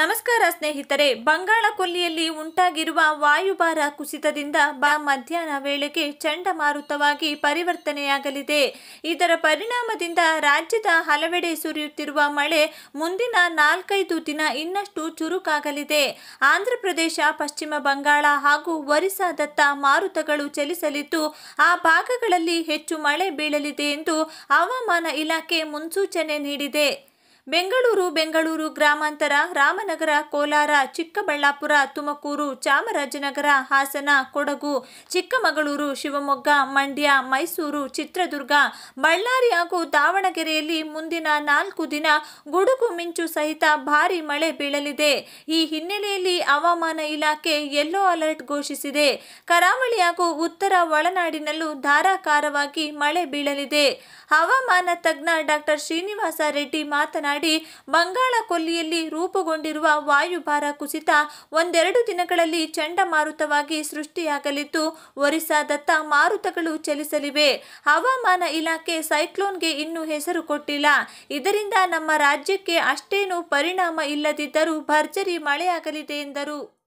ನಮಸ್ಕಾರ ಸ್ನೇಹಿತರೆ ಬಂಗಾಳ ಕೊಲ್ಲಿಯಲ್ಲಿ ಉಂಟಾಗಿರುವ ವಾಯುಭಾರ ಕುಸಿತದಿಂದ ಬಾ ಮಧ್ಯಾಹ್ನ ವೇಳೆಗೆ ಚಂಡಮಾರುತವಾಗಿ ಪರಿವರ್ತನೆಯಾಗಲಿದೆ ಇದರ ಪರಿಣಾಮದಿಂದ ರಾಜ್ಯದ ಹಲವೆಡೆ ಸುರಿಯುತ್ತಿರುವ ಮಳೆ ಮುಂದಿನ ನಾಲ್ಕೈದು ದಿನ ಇನ್ನಷ್ಟು ಚುರುಕಾಗಲಿದೆ ಆಂಧ್ರಪ್ರದೇಶ ಪಶ್ಚಿಮ ಬಂಗಾಳ ಹಾಗೂ ಒರಿಸ್ಸಾದತ್ತ ಮಾರುತಗಳು ಚಲಿಸಲಿದ್ದು ಆ ಭಾಗಗಳಲ್ಲಿ ಹೆಚ್ಚು ಮಳೆ ಬೀಳಲಿದೆ ಎಂದು ಹವಾಮಾನ ಇಲಾಖೆ ಮುನ್ಸೂಚನೆ ನೀಡಿದೆ ಬೆಂಗಳೂರು ಬೆಂಗಳೂರು ಗ್ರಾಮಾಂತರ ರಾಮನಗರ ಕೋಲಾರ ಚಿಕ್ಕಬಳ್ಳಾಪುರ ತುಮಕೂರು ಚಾಮರಾಜನಗರ ಹಾಸನ ಕೊಡಗು ಚಿಕ್ಕಮಗಳೂರು ಶಿವಮೊಗ್ಗ ಮಂಡ್ಯ ಮೈಸೂರು ಚಿತ್ರದುರ್ಗ ಬಳ್ಳಾರಿ ಹಾಗೂ ದಾವಣಗೆರೆಯಲ್ಲಿ ಮುಂದಿನ ನಾಲ್ಕು ದಿನ ಗುಡುಗು ಮಿಂಚು ಸಹಿತ ಭಾರಿ ಮಳೆ ಬೀಳಲಿದೆ ಈ ಹಿನ್ನೆಲೆಯಲ್ಲಿ ಹವಾಮಾನ ಇಲಾಖೆ ಯೆಲ್ಲೋ ಅಲರ್ಟ್ ಘೋಷಿಸಿದೆ ಕರಾವಳಿ ಹಾಗೂ ಉತ್ತರ ಒಳನಾಡಿನಲ್ಲೂ ಧಾರಾಕಾರವಾಗಿ ಮಳೆ ಬೀಳಲಿದೆ ಹವಾಮಾನ ತಜ್ಞ ಡಾಕ್ಟರ್ ಶ್ರೀನಿವಾಸ ರೆಡ್ಡಿ ಮಾತನಾಡಿ ಬಂಗಾಳ ಕೊಲ್ಲಿಯಲ್ಲಿ ರೂಪುಗೊಂಡಿರುವ ವಾಯುಭಾರ ಕುಸಿತ ಒಂದೆರಡು ದಿನಗಳಲ್ಲಿ ಚಂಡಮಾರುತವಾಗಿ ಸೃಷ್ಟಿಯಾಗಲಿದ್ದು ಒರಿಸ್ಸಾದತ್ತ ಮಾರುತಗಳು ಚಲಿಸಲಿವೆ ಹವಾಮಾನ ಇಲಾಖೆ ಸೈಕ್ಲೋನ್ಗೆ ಇನ್ನೂ ಹೆಸರು ಕೊಟ್ಟಿಲ್ಲ ಇದರಿಂದ ನಮ್ಮ ರಾಜ್ಯಕ್ಕೆ ಅಷ್ಟೇನೂ ಪರಿಣಾಮ ಇಲ್ಲದಿದ್ದರೂ ಭರ್ಜರಿ ಮಳೆಯಾಗಲಿದೆ ಎಂದರು